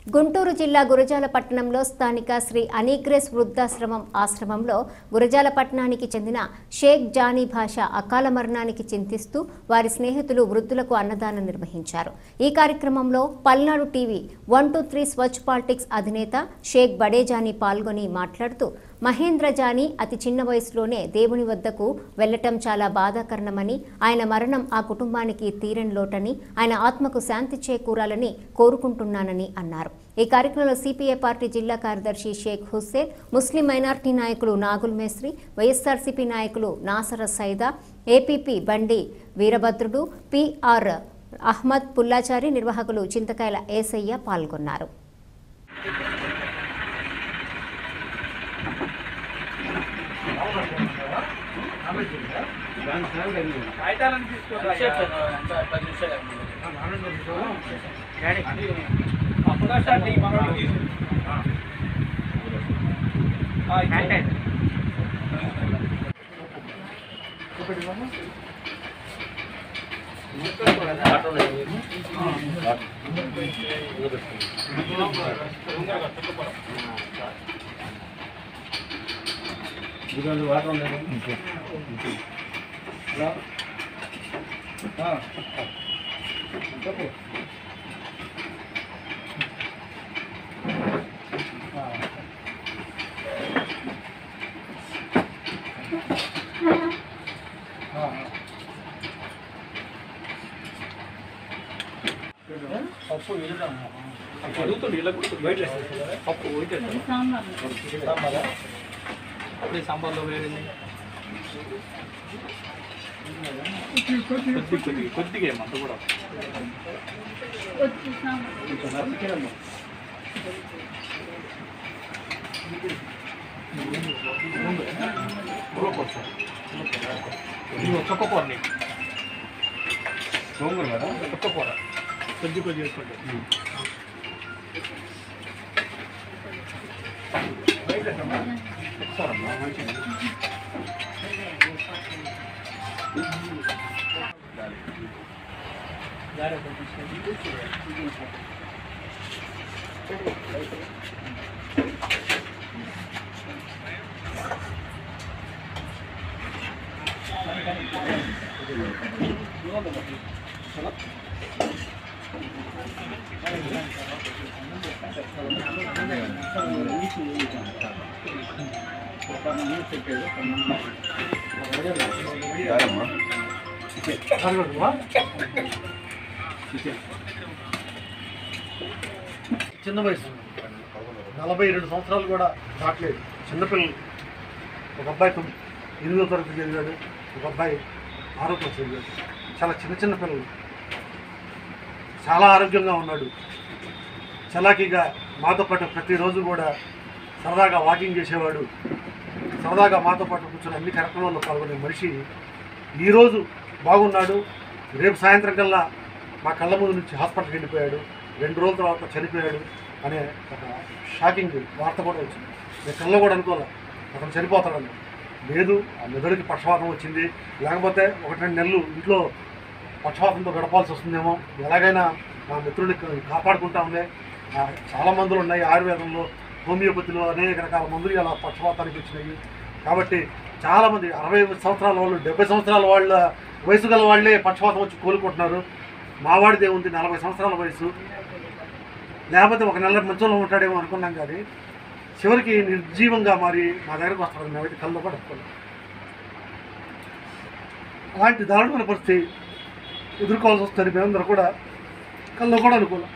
గుంటూరు జిల్లా గురజాల పట్టణంలో స్థానిక శ్రీ అనీగ్రెస్ వృద్ధాశ్రమం ఆశ్రమంలో గురజాల పట్టణానికి చెందిన షేక్ జానీ భాష అకాల మరణానికి చింతిస్తూ వారి స్నేహితులు వృద్ధులకు అన్నదానం నిర్వహించారు ఈ కార్యక్రమంలో Palnadu TV one two three Swachh politics అధినేత షేక్ బడేజానీ పాల్గొని మాట్లాడుతూ మహేంద్ర జానీ అతి చిన్న వయసులోనే దేవుని వద్దకు వెళ్లటం చాలా బాధాకరణమని ఆయన మరణం ఆ కుటుంబానికి తీరని లోటని ఆయన ఆత్మకు శాంతి చేకూరాలని కోరుకుంటున్నానని అన్నారు ఈ కార్యక్రమంలో సిపిఐ పార్టీ జిల్లా కార్యదర్శి షేక్ హుస్సేన్ ముస్లిం మైనార్టీ నాయకులు నాగుల్ మేస్త్రి వైఎస్ఆర్సీపీ నాయకులు నాసర సైదా ఏపీపీ బండి వీరభద్రుడు పిఆర్ అహ్మద్ పుల్లాచారి నిర్వాహకులు చింతకాయల ఏసయ్య పాల్గొన్నారు కాగితాలను తీసుకోండి అవకాశాన్ని మనోడికి ఆ, ఇచ్చే. పప్పు వేయడం. అప్పుడు అడుగుతుండే ఇలా కూడా బయట వేసేసి కదా. పప్పు పోయితే సాంబారా అప్పుడే సాంబార్లో వేడింది కొద్ది కొద్దిగా కొద్దిగా ఏమంత కూడా చొక్క కూర నీకు చొక్క కూర కొద్ది కొద్ది వేసుకుంటే చిన్న వయసు నలభై రెండు సంవత్సరాలు కూడా దాటలేదు చిన్నపిల్లలు ఒక అబ్బాయి తొమ్మిది ఎనిమిదో తరగతి చదివాడు ఒక అబ్బాయి ఆరో తరగతి చదివాడు చాలా చిన్న చిన్న పిల్లలు చాలా ఆరోగ్యంగా ఉన్నాడు చలాకీగా మాతో పాటు ప్రతిరోజు కూడా సరదాగా వాకింగ్ చేసేవాడు సరదాగా మాతో పాటు కూర్చొని అన్ని కార్యక్రమాల్లో పాల్గొనే మనిషి ఈరోజు బాగున్నాడు రేపు సాయంత్రం కల్లా మా కళ్ళ ముందు నుంచి హాస్పిటల్కి వెళ్ళిపోయాడు రెండు రోజుల తర్వాత చనిపోయాడు అనే ఒక షాకింగ్ వార్త కూడా వచ్చింది నేను కళ్ళ కూడా అనుకోలే అతను చనిపోతాడని లేదు ఆ మెదడుకి పక్షవాతం వచ్చింది లేకపోతే ఒకటి రెండు నెలలు ఇంట్లో పక్షవాతంతో గడపాల్సి వస్తుందేమో ఎలాగైనా మా మిత్రుడిని కా- కాపాడుకుంటాంలే ఆ, చాలా మందులు ఉన్నాయి ఆయుర్వేదంలో హోమియోపతిలో అనేక రకాల మందులు ఇలా పక్షవాతానికి వచ్చినాయి కాబట్టి చాలామంది అరవై సంవత్సరాల వాళ్ళు డెబ్బై సంవత్సరాల వాళ్ళ వయసు గల వాళ్ళే పక్షవాతం వచ్చి కోలుకుంటున్నారు మావాడిదే ఉంది నలభై సంవత్సరాల వయసు లేకపోతే ఒక నెల మంచంలో ఉంటాడేమో అనుకున్నాం కానీ చివరికి నిర్జీవంగా మారి మా దగ్గరకు వస్తాడు మేమైతే కళ్ళు కూడా అనుకోలేదు అలాంటి దారుణమైన పరిస్థితి ఎదుర్కోవాల్సి వస్తుంది మేమందరూ కూడా కళ్ళు కూడా అనుకోలేం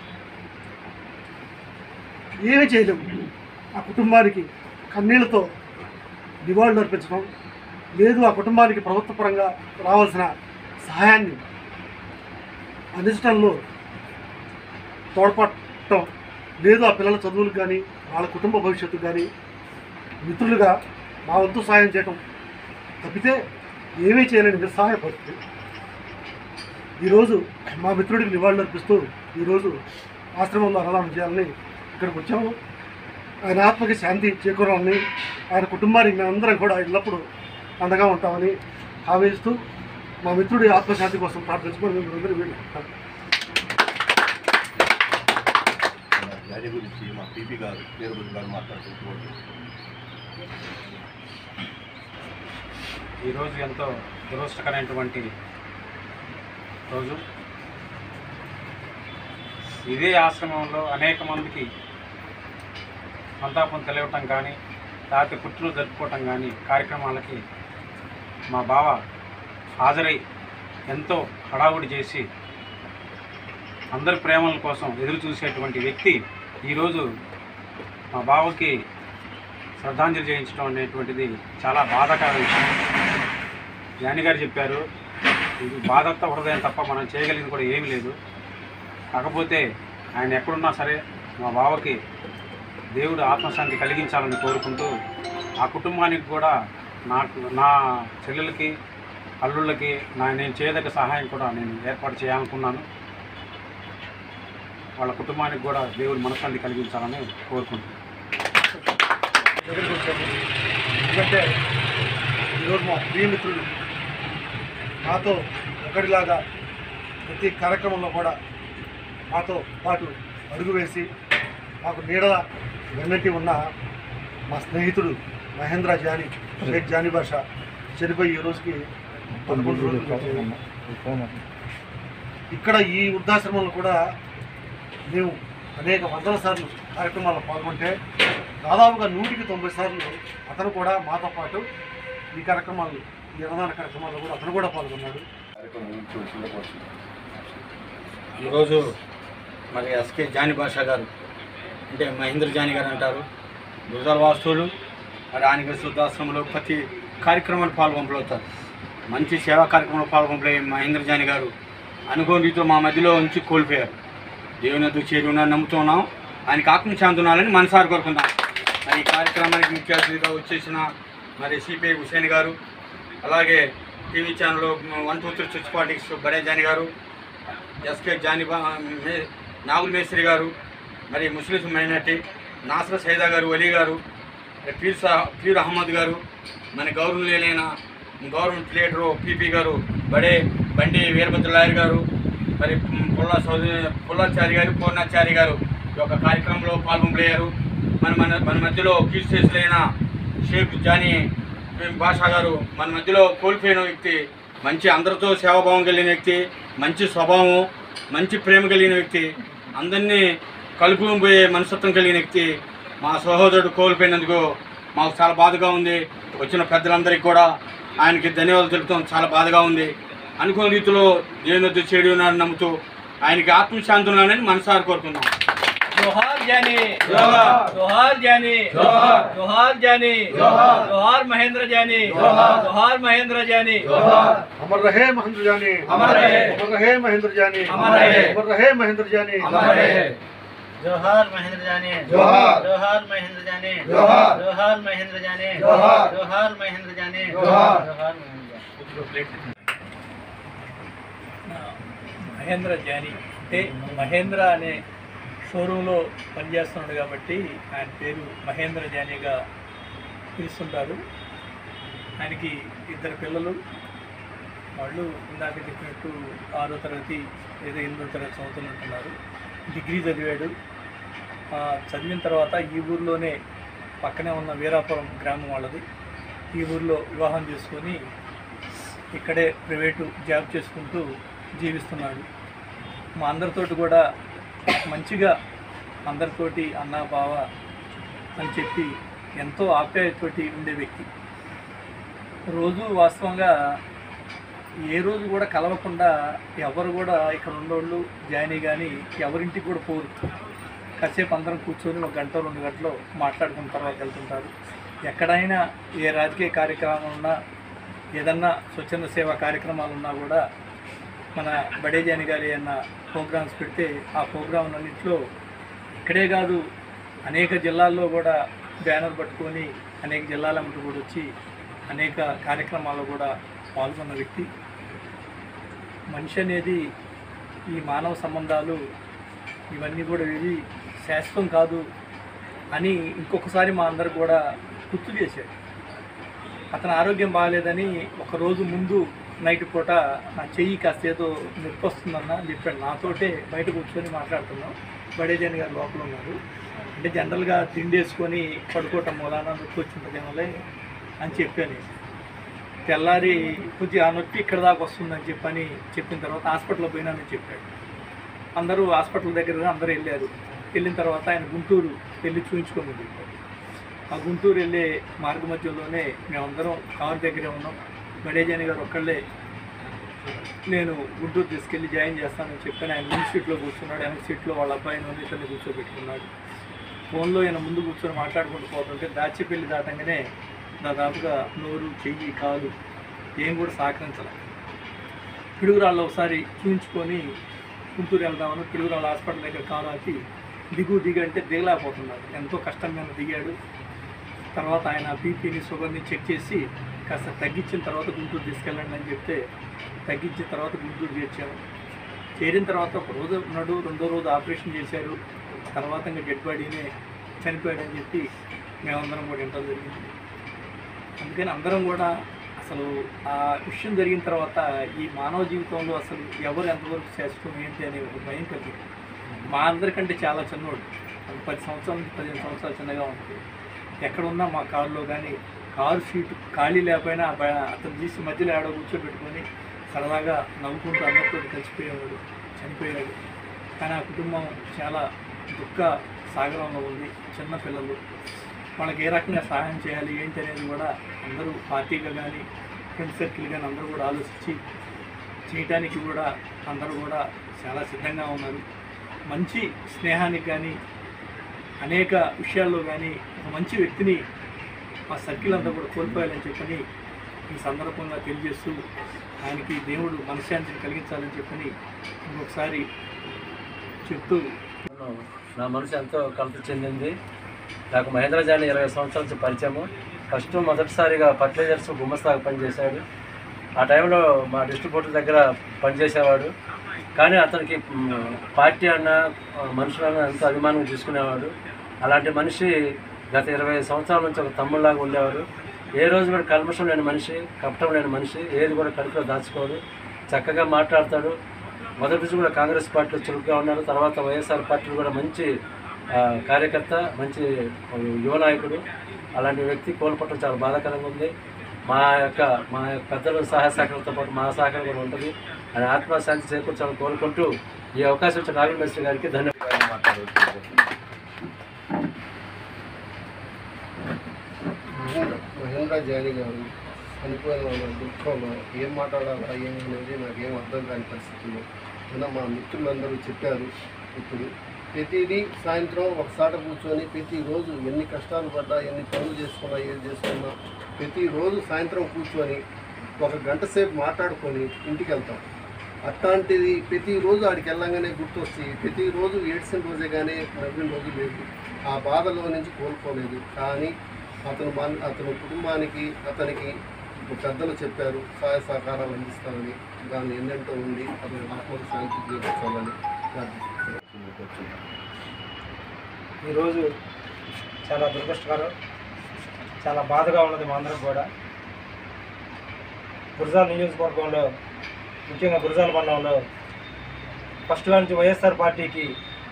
ఏమీ చేయలేము ఆ కుటుంబానికి కన్నీళ్లతో నివాళులు అర్పించడం లేదు ఆ కుటుంబానికి ప్రభుత్వ పరంగా రావాల్సిన సహాయాన్ని అందించడంలో తోడ్పడటం లేదు ఆ పిల్లల చదువులకు కానీ వాళ్ళ కుటుంబ భవిష్యత్తుకు కానీ మిత్రులుగా మా వంతు సహాయం చేయటం తప్పితే ఏమీ చేయలేని నిస్సహాయ పరిస్థితి ఈరోజు మా మిత్రుడికి నివాళులు అర్పిస్తూ ఈరోజు ఆశ్రమంలో అన్నదానం చేయాలని ఇక్కడికి వచ్చాము ఆయన ఆత్మకి శాంతి చేకూరాలని ఆయన కుటుంబానికి మేమందరం కూడా ఎల్లప్పుడూ అండగా ఉంటామని హామీ ఇస్తూ మా మిత్రుడి ఆత్మశాంతి కోసం ప్రార్థించుకొని మేము అందరూ వేడుకుంటాం దాని గురించి మా పీపీ గారు పేరు గారు మాట్లాడుకుంటూ ఈరోజు ఎంతో దురదృష్టకరమైనటువంటి రోజు ఇదే ఆశ్రమంలో అనేక మందికి సంతాపం తెలియటం కానీ లేకపోతే పుట్టినరోజు జరుపుకోవటం కానీ కార్యక్రమాలకి మా బావ హాజరై ఎంతో హడావుడి చేసి అందరి ప్రేమల కోసం ఎదురు చూసేటువంటి వ్యక్తి ఈరోజు మా బావకి శ్రద్ధాంజలి చేయించడం అనేటువంటిది చాలా బాధాకర విషయం జాని గారు చెప్పారు ఇది బాధతో హృదయం తప్ప మనం చేయగలిగింది కూడా ఏమీ లేదు కాకపోతే ఆయన ఎక్కడున్నా సరే మా బావకి దేవుడు ఆత్మశాంతి కలిగించాలని కోరుకుంటూ ఆ కుటుంబానికి కూడా నాకు నా చెల్లెలకి అల్లుళ్ళకి నా నేను చేయదగ్గ సహాయం కూడా నేను ఏర్పాటు చేయాలనుకున్నాను వాళ్ళ కుటుంబానికి కూడా దేవుడు మనశ్శాంతి కలిగించాలని కోరుకుంటున్నాను దగ్గరికి వచ్చాము ఎందుకంటే ఈరోజు మా ప్రియమిత్రుడు నాతో ఒకటిలాగా ప్రతి కార్యక్రమంలో కూడా మాతో పాటు అడుగు వేసి మాకు నీడ వెన్నట్టి ఉన్న మా స్నేహితుడు మహేంద్ర జాని షేక్ జానీ భాష చనిపోయి ఈ రోజుకి పదకొండు రోజులు అవుతుంది. ఇక్కడ ఈ వృద్ధాశ్రమంలో కూడా మేము అనేక వందల సార్లు కార్యక్రమాల్లో పాల్గొంటే దాదాపుగా నూటికి తొంభై సార్లు అతను కూడా మాతో పాటు ఈ కార్యక్రమాలు ఈ అన్నదాన కార్యక్రమాల్లో కూడా అతను కూడా పాల్గొన్నాడు కార్యక్రమం ముగించవలసిందిగా కోరుతున్నాను ఈరోజు మరి ఎస్కే జాని భాషా గారు అంటే మహేంద్ర జాని గారు అంటారు గుజరాల వాస్తువులు మరి ఆయన శుద్ధాశ్రమంలో ప్రతి కార్యక్రమాలు పాల్గొంపులవుతారు మంచి సేవా కార్యక్రమంలో పాల్గొంపలే మహేంద్ర జాని గారు అనుకోని రీతిలో మా మధ్యలో ఉంచి కోల్పోయారు దేవుని వద్దకు చేరి ఉన్నారని నమ్ముతున్నాం ఆయనకి ఆత్మ శాంతున్నాలని మనసారి కోరుకుందాం మరి ఈ కార్యక్రమానికి ముఖ్య అతిథిగా వచ్చేసిన మరి సిపిఐ హుసేన్ గారు అలాగే TV channel one two three switch politics Bade Jani గారు ఎస్కే జానిబా మే- నాగుల్ మేస్త్రి గారు మరి ముస్లిం మైనార్టీ నాసర్ సైదా గారు వలీ గారు మరి పీర్ సా పీర్ అహ్మద్ గారు మన గౌరవనీయులైన గవర్నమెంట్ లీడరు పీపీ గారు బడే బండి వీరభద్ర లాయర్ గారు మరి పుల్లా చౌదరి పుల్లాచారి గారు పూర్ణాచారి గారు ఈ యొక్క కార్యక్రమంలో పాల్గొనలేరు మన మన మన మధ్యలో కీర్తిశేషులైన షేక్ జానీ భాషా గారు మన మధ్యలో కోల్పోయిన వ్యక్తి మంచి అందరితో సేవాభావం కలిగిన వ్యక్తి మంచి స్వభావం మంచి ప్రేమ కలిగిన వ్యక్తి అందరినీ కలుపుకొని పోయే మనస్తత్వం కలిగిన వ్యక్తి మా సహోదరుడు కోల్పోయినందుకు మాకు చాలా బాధగా ఉంది వచ్చిన పెద్దలందరికీ కూడా ఆయనకి ధన్యవాదాలు తెలుపుతాం చాలా బాధగా ఉంది అనుకోని రీతిలో దేవుని చెడు ఉన్నారని నమ్ముతూ ఆయనకి ఆత్మశాంతి ఉన్నారని మనసారి కోరుకుందాం జోహార్ జానీ జోహార్ జానీ జోహార్ జానీ జోహార్ మహేంద్ర జానీ జోహార్ మహేంద్ర జానీ అమర్ రహే మహేంద్ర జానీ అమర్ రహే. అమర్ రహే మహేంద్ర జానీ అమర్ రహే. అమర్ రహే మహేంద్ర జానీ జోహార్ మహేంద్ర జానీ జోహార్. జోహార్ మహేంద్ర జానీ జోహార్. జోహార్ మహేంద్ర జానీ జోహార్. జోహార్ మహేంద్ర జానీ జోహార్. జోహార్ మహేంద్ర జానీ మహేంద్ర జానీ అంటే మహేంద్ర అనే షోరూంలో పనిచేస్తున్నాడు కాబట్టి ఆయన పేరు మహేంద్ర జానీగా పిలుస్తుంటారు ఆయనకి ఇద్దరు పిల్లలు వాళ్ళు ఇందాక చెప్పినట్టు ఆరో తరగతి లేదా ఎనిమిదో తరగతి చదువుతున్నట్టున్నారు డిగ్రీ చదివాడు ఆ, చదివిన తర్వాత ఈ ఊర్లోనే పక్కనే ఉన్న వీరాపురం గ్రామం వాళ్ళది ఈ ఊర్లో వివాహం చేసుకొని ఇక్కడే ప్రైవేటు జాబ్ చేసుకుంటూ జీవిస్తున్నాడు మా అందరితోటి కూడా మంచిగా అందరితోటి అన్న బావ అని చెప్పి ఎంతో ఆప్యాయతోటి ఉండే వ్యక్తి రోజు వాస్తవంగా ఏ రోజు కూడా కలవకుండా ఎవరు కూడా ఇక్కడ ఉన్నోళ్ళు జాయిన్ కానీ ఎవరింటికి కూడా పోరు కాసేపు అందరం కూర్చొని ఒక గంట రెండు గంటలు మాట్లాడుకున్న తర్వాత వెళ్తుంటారు ఎక్కడైనా ఏ రాజకీయ కార్యక్రమం ఉన్నా ఏదన్నా స్వచ్ఛంద సేవా కార్యక్రమాలు ఉన్నా కూడా మన బడేజాని గారి అన్న ప్రోగ్రామ్స్ పెడితే ఆ ప్రోగ్రాంలన్నింటిలో ఇక్కడే కాదు అనేక జిల్లాల్లో కూడా బ్యానర్ పట్టుకొని అనేక జిల్లాల మటు కూడా వచ్చి అనేక కార్యక్రమాల్లో కూడా పాల్గొన్న వ్యక్తి మనిషి అనేది ఈ మానవ సంబంధాలు ఇవన్నీ కూడా ఇవి శాశ్వతం కాదు అని ఇంకొకసారి మా అందరు కూడా గుర్తు చేశాడు అతని ఆరోగ్యం బాగాలేదని ఒక రోజు ముందు నైట్ పూట నా చెయ్యి కాస్త ఏదో నొప్పి వస్తుందన్న అని చెప్పాడు నాతోటే బయట కూర్చొని మాట్లాడుతున్నాం బడేజన్ గారు లోపల ఉన్నారు అంటే జనరల్గా తిండి వేసుకొని పడుకోవటం మూలాన నొప్పి వచ్చింటుంది వల్లే అని చెప్పాను తెల్లారి కొంచెం ఆ నొప్పి ఇక్కడ దాకా వస్తుందని చెప్పని చెప్పిన తర్వాత హాస్పిటల్లో పోయినానని చెప్పాడు అందరూ హాస్పిటల్ దగ్గర అందరూ వెళ్ళారు వెళ్ళిన తర్వాత ఆయన గుంటూరు వెళ్ళి చూపించుకొని ఆ గుంటూరు వెళ్ళే మార్గ మధ్యలోనే మేమందరం కారు దగ్గరే ఉన్నాం బడేజాని గారు ఒక్కళ్ళే నేను గుంటూరు తీసుకెళ్ళి జాయిన్ చేస్తానని చెప్పాను ఆయన ముందు సీట్లో కూర్చున్నాడు వెనక సీట్లో వాళ్ళ అబ్బాయిని ఉంది ఇతన్ని కూర్చోబెట్టుకున్నాడు ఫోన్లో ఆయన ముందు కూర్చొని మాట్లాడుకుంటూ పోతుంటే దాచిపల్లి దాటంగానే దాదాపుగా నోరు చెయ్యి కాలు ఏం కూడా సహకరించాలి పిడుగురాళ్ళు ఒకసారి చూపించుకొని గుంటూరు వెళ్దామని పిడుగురాళ్ళ హాస్పిటల్ దగ్గర కాలు ఆపి దిగు దిగు అంటే దిగలేకపోతున్నాడు ఎంతో కష్టం మీద దిగాడు తర్వాత ఆయన బీపీని షుగర్ని చెక్ చేసి కాస్త తగ్గించిన తర్వాత గుంటూరు తీసుకెళ్ళండి అని చెప్తే తగ్గించిన తర్వాత గుంటూరు చేర్చాము చేరిన తర్వాత ఒక రోజు ఉన్నాడు రెండో రోజు ఆపరేషన్ చేశారు తర్వాత ఇంకా డెడ్ బాడీనే చనిపోయాడని చెప్పి మేమందరం కూడా వింటం జరిగింది అందుకని అందరం కూడా అసలు ఆ విషయం జరిగిన తర్వాత ఈ మానవ జీవితంలో అసలు ఎవరు ఎంతవరకు శాశ్వతం ఏంటి అనే ఒక భయం కలిగింది మా అందరికంటే చాలా చిన్నోడు ఒక పది సంవత్సరాల నుంచి పదిహేను సంవత్సరాలు చిన్నగా ఉంటుంది ఎక్కడ ఉన్నా మా కారులో కానీ కారు సీటు ఖాళీ లేకపోయినా ఆ బ- అతను తీసి మధ్యలో ఆడ కూర్చోబెట్టుకొని సరదాగా నవ్వుకుంటూ అందరితో కలిసిపోయేవాడు చనిపోయాడు కానీ ఆ కుటుంబం చాలా దుఃఖ సాగరంలో ఉంది చిన్న పిల్లలు వాళ్ళకి ఏ రకంగా సహాయం చేయాలి ఏంటి అనేది కూడా అందరూ పార్టీగా కానీ ఫ్రెండ్ సర్కిల్ కానీ అందరూ కూడా ఆలోచించి చేయటానికి కూడా అందరూ కూడా చాలా సిద్ధంగా ఉన్నారు మంచి స్నేహానికి కానీ అనేక విషయాల్లో కానీ ఒక మంచి వ్యక్తిని మా సర్కిల్ అంతా కూడా కోల్పోయాలని చెప్పని ఈ సందర్భంగా తెలియజేస్తూ ఆయనకి దేవుడు మనశ్శాంతిని కలిగించాలని చెప్పని ఇంకొకసారి చెప్తూ నా మనసు ఎంతో కలత చెందింది నాకు మహేంద్ర జాని ఇరవై సంవత్సరాల నుంచి పరిచయము ఫస్ట్ మొదటిసారిగా ఫర్టిలైజర్స్ గుమ్మస్తాగా పనిచేశాడు ఆ టైంలో మా డిస్ట్రిబ్యూటర్ దగ్గర పనిచేసేవాడు కానీ అతనికి మ్, పార్టీ అన్న ఆ, మనుషులన్న ఎంతో అభిమానం తీసుకునేవాడు అలాంటి మనిషి గత ఇరవై సంవత్సరాల నుంచి ఒక తమ్ముళ్ళలాగా ఉండేవాడు ఏ రోజు కూడా కల్మషం లేని మనిషి కపటం లేని మనిషి ఏది కూడా కడుపులో దాచుకోడు చక్కగా మాట్లాడతాడు మొదటి నుంచి కూడా కాంగ్రెస్ పార్టీలో చురుగ్గా ఉన్నారు తర్వాత వైఎస్ఆర్ పార్టీలో కూడా మంచి ఆ, కార్యకర్త మంచి యువ నాయకుడు అలాంటి వ్యక్తి కోల్పోవటం చాలా బాధాకరంగా ఉంది మా యొక్క మా యొక్క పెద్దల సహాయ సహకారంతో పాటు మా సహకారం కూడా ఉంటుంది ఆయన ఆత్మశాంతి చేకూర్చాలని కోరుకుంటూ ఈ అవకాశం ఇచ్చిన నాగల్ మినిస్టర్ గారికి ధన్యవాదాలు మహేంద్ర మహేంద్ర జాని గారు చనిపోయిన వాళ్ళ దుఃఖంలో ఏం మాట్లాడాలా ఏం అనేది నాకేం అర్థం కాని పరిస్థితుల్లో అయినా మా మిత్రులందరూ చెప్పారు ఇప్పుడు ప్రతిదీ సాయంత్రం ఒకసాట కూర్చొని ప్రతిరోజు ఎన్ని కష్టాలు పడ్డా ఎన్ని పనులు చేసుకున్నా ఏది చేసుకున్నా ప్రతిరోజు సాయంత్రం కూర్చొని ఒక గంట సేపు మాట్లాడుకొని ఇంటికి వెళ్తాం అట్లాంటిది ప్రతిరోజు ఆడికి వెళ్ళంగానే గుర్తొచ్చి ప్రతిరోజు ఏడ్చిన రోజే కానీ నవ్విన రోజు లేదు ఆ బాధలో నుంచి కోలుకోలేదు కానీ అతను మన అతని కుటుంబానికి అతనికి ఇప్పుడు పెద్దలు చెప్పారు సహాయ సహకారాలు అందిస్తామని దాన్ని ఎన్నెంటో ఉంది అతని ఆత్మకు శాంతి చేకూర్చాలని ప్రార్థిస్తున్నాను ఈరోజు చాలా దురదృష్టకరం చాలా బాధగా ఉన్నది మా అందరికి కూడా గురజాల నియోజకవర్గంలో ముఖ్యంగా గురజాల మండలంలో ఫస్ట్ నుంచి వైఎస్ఆర్ పార్టీకి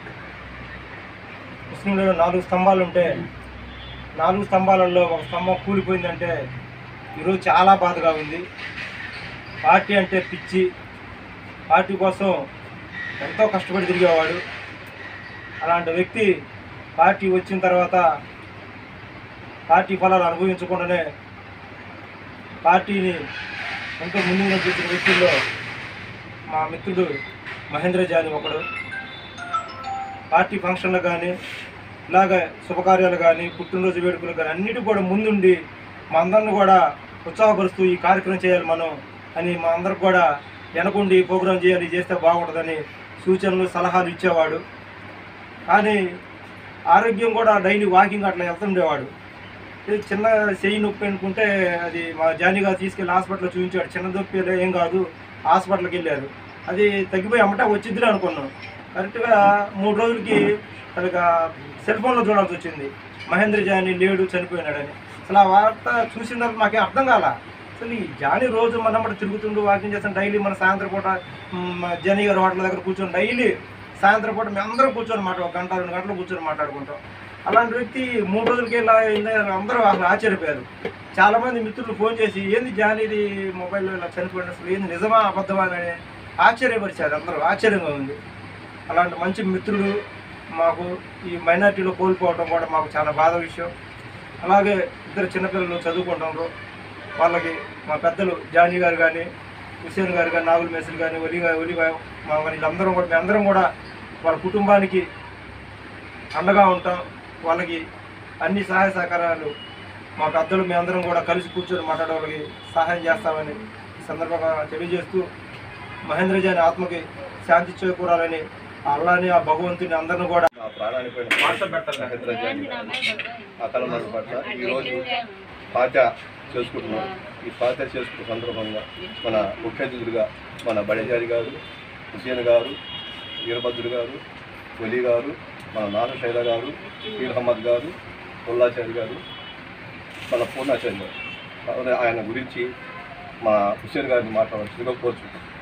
ముస్లింలలో నాలుగు స్తంభాలు ఉంటే నాలుగు స్తంభాలలో ఒక స్తంభం కూలిపోయిందంటే ఈరోజు చాలా బాధగా ఉంది పార్టీ అంటే పిచ్చి పార్టీ కోసం ఎంతో కష్టపడి తిరిగేవాడు అలాంటి వ్యక్తి పార్టీ వచ్చిన తర్వాత పార్టీ ఫలాలు అనుభవించకుండానే పార్టీని ఎంతో ముందుగా నడిపించిన వ్యక్తుల్లో మా మిత్రుడు మహేంద్ర జాని ఒకడు పార్టీ ఫంక్షన్లు కానీ ఇలాగ శుభకార్యాలు కానీ పుట్టినరోజు వేడుకలు కానీ అన్నిటి కూడా ముందుండి మా అందరిని కూడా ఉత్సాహపరుస్తూ ఈ కార్యక్రమం చేయాలి మనం అని మా అందరికి కూడా వెనకుండి ప్రోగ్రాం చేయాలి చేస్తే బాగుంటుందని సూచనలు సలహాలు ఇచ్చేవాడు కానీ ఆరోగ్యం కూడా డైలీ వాకింగ్ అట్లా వెళ్తుండేవాడు ఇది చిన్న చెయ్యి నొప్పి అనుకుంటే అది మా జానీగా తీసుకెళ్ళి హాస్పిటల్లో చూపించాడు చిన్న నొప్పి ఏం కాదు హాస్పిటల్కి వెళ్ళారు అది తగ్గిపోయి అమ్మట వచ్చిద్దిలే అనుకున్నాం కరెక్ట్గా మూడు రోజులకి అలాగా సెల్ ఫోన్లో చూడాల్సి వచ్చింది మహేంద్ర జానీ లేడు చనిపోయినాడని అసలు ఆ వార్త చూసిన తర్వాత మాకేం అర్థం కాల అసలు ఈ జానీ రోజు మన అమ్మట తిరుగుతుండు వాకింగ్ చేస్తాం డైలీ మన సాయంత్రం పూట మ్, జానీ గారి హోటల్ దగ్గర కూర్చొని డైలీ సాయంత్రం పూట మేము అందరం కూర్చొని మాట ఒక గంట రెండు గంటలు కూర్చొని మాట్లాడుకుంటాం అలాంటి వ్యక్తి మూడు రోజులకి ఇలా అయింది అని అందరూ అసలు ఆశ్చర్యపోయారు చాలా మంది మిత్రులు ఫోన్ చేసి ఏంది జానీది మొబైల్లో ఇలా చనిపోయిన అసలు ఏంది నిజమా అబద్ధమా అని ఆశ్చర్యపరిచారు అందరూ ఆశ్చర్యంగా ఉంది అలాంటి మంచి మిత్రులు మాకు ఈ మైనార్టీలో కోల్పోవడం కూడా మాకు చాలా బాధ విషయం అలాగే ఇద్దరు చిన్నపిల్లలు చదువుకుంటున్నారు వాళ్ళకి మా పెద్దలు జానీ గారు కానీ హుసేన్ గారు కానీ నాగుల్ మేసులు కానీ ఒలి గా- ఒలి గా- మా వీళ్ళందరం కూడా మేమందరం కూడా వాళ్ళ కుటుంబానికి అండగా ఉంటాం వాళ్ళకి అన్ని సహాయ సహకారాలు మా పెద్దలు మేమందరం కూడా కలిసి కూర్చొని మాట్లాడే వాళ్ళకి సహాయం చేస్తామని ఈ సందర్భంగా తెలియజేస్తూ మహేంద్రజాని ఆత్మకి శాంతి చేకూరాలని ఆ అల్లాని ఆ భగవంతుని అందరిని కూడా నా ప్రాణానికి పోయిన మహేంద్ర జాని అకాల మరణం పట్ల ఈరోజు పాత్య చేసుకుంటున్నాం ఈ పాత్య చేసుకున్న సందర్భంగా మన ముఖ్య అతిథులుగా మన బడేజారి గారు హుసేన్ గారు వీరభద్రుడు గారు వలీ గారు మన నాను శైల గారు పీర్ అహ్మద్ గారు ఉల్లాచారి గారు మన పూర్ణాచారి గారు కావున ఆయన గురించి మా హుసేన్ గారిని మాట్లాడాల్సిందిగా కోరుచుకుంటాం